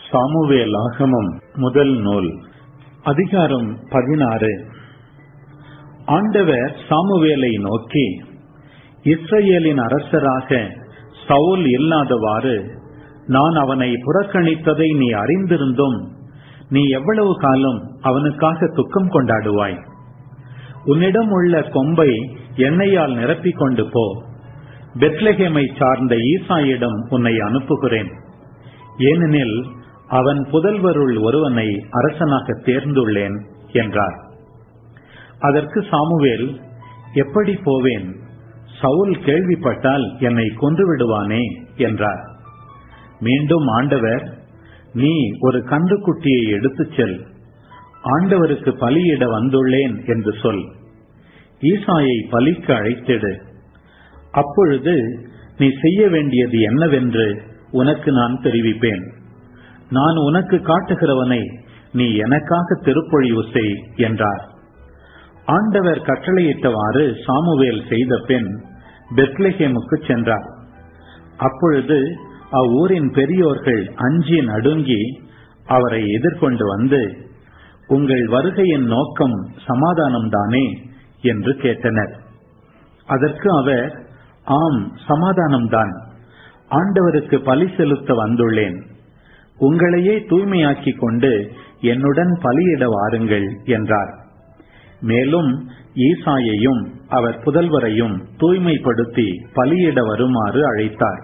Samuel ஆகமம் முதல் நூல் அதிகாரம் பதினாறு ஆண்டவர் சாமுவேலை நோக்கி இஸ்ரேலின் அரசராக சவுல் இல்லாதவாறு நான் அவனை புறக்கணித்ததை நீ அறிந்திருந்தும் நீ எவ்வளவு காலம் அவனுக்காக துக்கம் கொண்டாடுவாய் உன்னிடம் உள்ள கொம்பை எண்ணெயால் நிரப்பிக் கொண்டு போ பெத்லகேமை சார்ந்த ஈசாயிடம் உன்னை அனுப்புகிறேன் ஏனெனில் அவன் புதல்வருள் ஒருவனை அரசனாக தேர்ந்துள்ளேன் என்றார் அதற்கு சாமுவேல் எப்படி போவேன் சவுல் கேள்விப்பட்டால் என்னை கொன்று விடுவானே என்றார் மீண்டும் ஆண்டவர் நீ ஒரு கன்றுக்குட்டியை எடுத்துச் செல் ஆண்டவருக்கு பலியிட வந்துள்ளேன் என்று சொல் ஈசாயை பலிக்கு அழைத்திடு அப்பொழுது நீ செய்ய வேண்டியது என்னவென்று உனக்கு நான் தெரிவிப்பேன் நான் உனக்கு காட்டுகிறவனை நீ எனக்காக திருப்பொழிவு செய் என்றார் ஆண்டவர் கட்டளையிட்டவாறு சாமுவேல் செய்த பின் பெத்லஹேமுக்கு சென்றார் அப்பொழுது அவ்வூரின் பெரியோர்கள் அஞ்சி நடுங்கி அவரை எதிர்கொண்டு வந்து உங்கள் வருகையின் நோக்கம் சமாதானம்தானே என்று கேட்டனர் அதற்கு அவர் ஆம் சமாதானம்தான் ஆண்டவருக்கு பலி செலுத்த வந்துள்ளேன் உங்களையே தூய்மையாக்கிக் கொண்டு என்னுடன் பலியிட வாருங்கள் என்றார் மேலும் ஈசாயையும் அவர் புதல்வரையும் தூய்மைப்படுத்தி பலியிட வருமாறு அழைத்தார்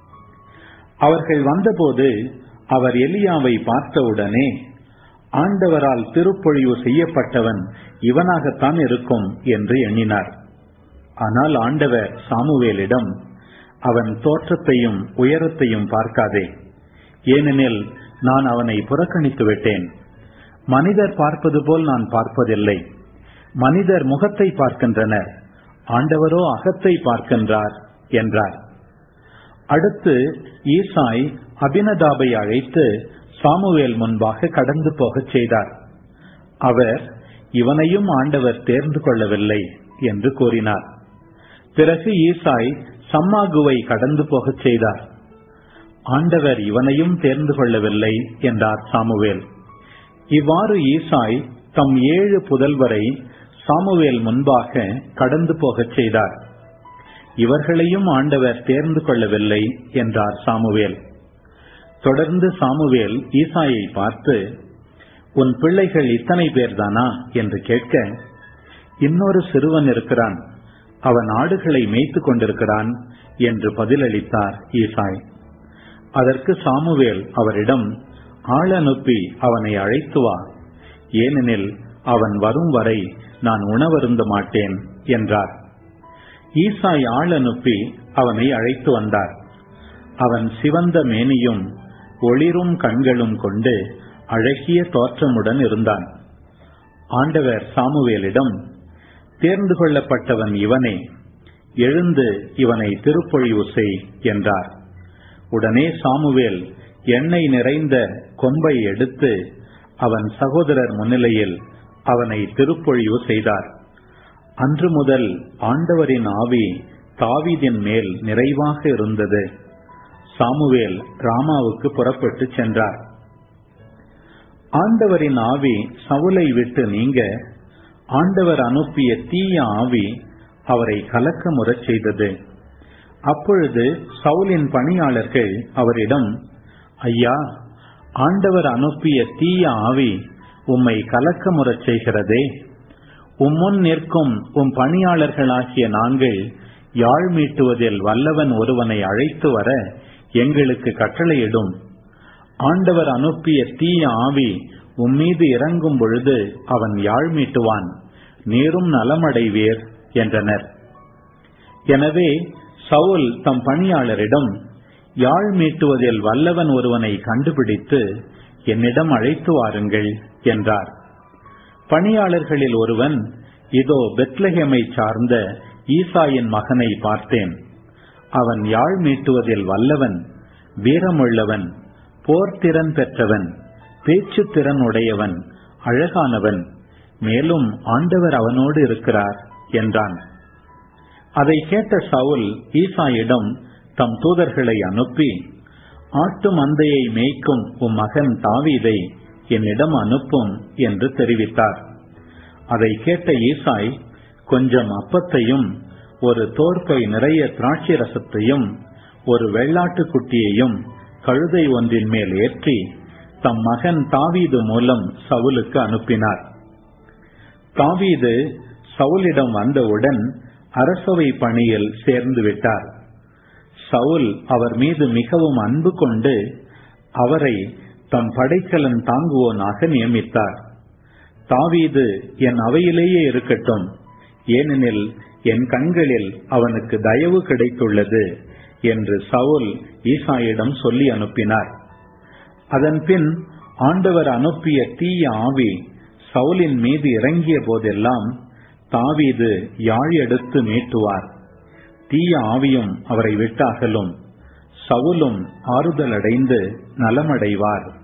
அவர்கள் வந்தபோது அவர் எலியாவை பார்த்தவுடனே ஆண்டவரால் திருப்பொழிவு செய்யப்பட்டவன் இவனாகத்தான் இருக்கும் என்று எண்ணினார் ஆனால் ஆண்டவர் சாமுவேலிடம் அவன் தோற்றத்தையும் உயரத்தையும் பார்க்காதே ஏனெனில் நான் அவனை புறக்கணித்து விட்டேன் மனிதர் பார்ப்பது போல் நான் பார்ப்பதில்லை மனிதர் முகத்தை பார்க்கின்றனர் ஆண்டவரோ அகத்தை பார்க்கின்றார் என்றார் அடுத்து ஈசாய் அபினதாபை அழைத்து சாமுவேல் முன்பாக கடந்து போகச் செய்தார் அவர் இவனையும் ஆண்டவர் தேர்ந்து கொள்ளவில்லை என்று கூறினார் பிறகு ஈசாய் சம்மாகுவை கடந்து போகச் செய்தார் ஆண்டவர் இவனையும் தேர்ந்து கொள்ளவில்லை என்றார் சாமுவேல் இவ்வாறு ஈசாய் தம் ஏழு புதல்வரை சாமுவேல் முன்பாக கடந்து போகச் செய்தார் இவர்களையும் ஆண்டவர் தேர்ந்து கொள்ளவில்லை என்றார் சாமுவேல் தொடர்ந்து சாமுவேல் ஈசாயை பார்த்து உன் பிள்ளைகள் இத்தனை பேர்தானா என்று கேட்க இன்னொரு சிறுவன் இருக்கிறான் அவன் ஆடுகளை மேய்த்து கொண்டிருக்கிறான் என்று பதிலளித்தார் ஈசாய் அதற்கு சாமுவேல் அவரிடம் ஆள் அனுப்பி அவனை அழைத்து வா ஏனெனில் அவன் வரும் வரை நான் உணவருந்த மாட்டேன் என்றார் ஈசாய் ஆள் அனுப்பி அவனை அழைத்து வந்தார் அவன் சிவந்த மேனியும் ஒளிரும் கண்களும் கொண்டு அழகிய தோற்றமுடன் இருந்தான் ஆண்டவர் சாமுவேலிடம் தேர்ந்து கொள்ளப்பட்டவன் இவனே எழுந்து இவனை திருப்பொழிவு செய் என்றார் உடனே சாமுவேல் எண்ணெய் நிறைந்த கொம்பை எடுத்து அவன் சகோதரர் முன்னிலையில் அவனை திருப்பொழிவு செய்தார் அன்று முதல் ஆண்டவரின் ஆவி தாவீதின் மேல் நிறைவாக இருந்தது சாமுவேல் ராமாவுக்கு புறப்பட்டு சென்றார் ஆண்டவரின் ஆவி சவுலை விட்டு நீங்க ஆண்டவர் அனுப்பிய தீய ஆவி அவரை கலக்க முறச் செய்தது அப்பொழுது சவுலின் பணியாளர்கள் அவரிடம் ஐயா ஆண்டவர் அனுப்பிய தீய ஆவி உம்மை கலக்க முறச் செய்கிறதே உம்முன் நிற்கும் உம் பணியாளர்களாகிய நாங்கள் யாழ் மீட்டுவதில் வல்லவன் ஒருவனை அழைத்து வர எங்களுக்கு கட்டளையிடும் ஆண்டவர் அனுப்பிய தீய ஆவி உம்மீது இறங்கும் பொழுது அவன் யாழ் மீட்டுவான் நீரும் நலமடைவீர் என்றனர் எனவே சவுல் தம் பணியாளரிடம் யாழ் மீட்டுவதில் வல்லவன் ஒருவனை கண்டுபிடித்து என்னிடம் அழைத்து வாருங்கள் என்றார் பணியாளர்களில் ஒருவன் இதோ பெத்லஹேமை சார்ந்த ஈசாயின் மகனை பார்த்தேன் அவன் யாழ் மீட்டுவதில் வல்லவன் வீரமுள்ளவன் போர்த்திறன் பெற்றவன் பேச்சு திறன் உடையவன் அழகானவன் மேலும் ஆண்டவர் அவனோடு இருக்கிறார் என்றான் அதை கேட்ட சவுல் ஈசாயிடம் தம் தூதர்களை அனுப்பி ஆட்டு மந்தையை மேய்க்கும் உம் மகன் தாவீதை என்னிடம் அனுப்பும் என்று தெரிவித்தார் அதை கேட்ட ஈசாய் கொஞ்சம் அப்பத்தையும் ஒரு தோற்பை நிறைய திராட்சை ரசத்தையும் ஒரு வெள்ளாட்டுக் குட்டியையும் கழுதை ஒன்றின் மேல் ஏற்றி தம் மகன் தாவீது மூலம் சவுலுக்கு அனுப்பினார் தாவீது சவுலிடம் வந்தவுடன் அரசவை பணியில் சேர்ந்து விட்டார் சவுல் அவர் மீது மிகவும் அன்பு கொண்டு அவரை தம் படைக்கலன் தாங்குவோனாக நியமித்தார் தாவீது என் அவையிலேயே இருக்கட்டும் ஏனெனில் என் கண்களில் அவனுக்கு தயவு கிடைத்துள்ளது என்று சவுல் ஈசாயிடம் சொல்லி அனுப்பினார் அதன்பின் ஆண்டவர் அனுப்பிய தீய ஆவி சவுலின் மீது இறங்கிய போதெல்லாம் தாவீது யாழ் எடுத்து மீட்டுவார் தீய ஆவியும் அவரை விட்டு அகலும் சவுலும் ஆறுதல் அடைந்து நலமடைவார்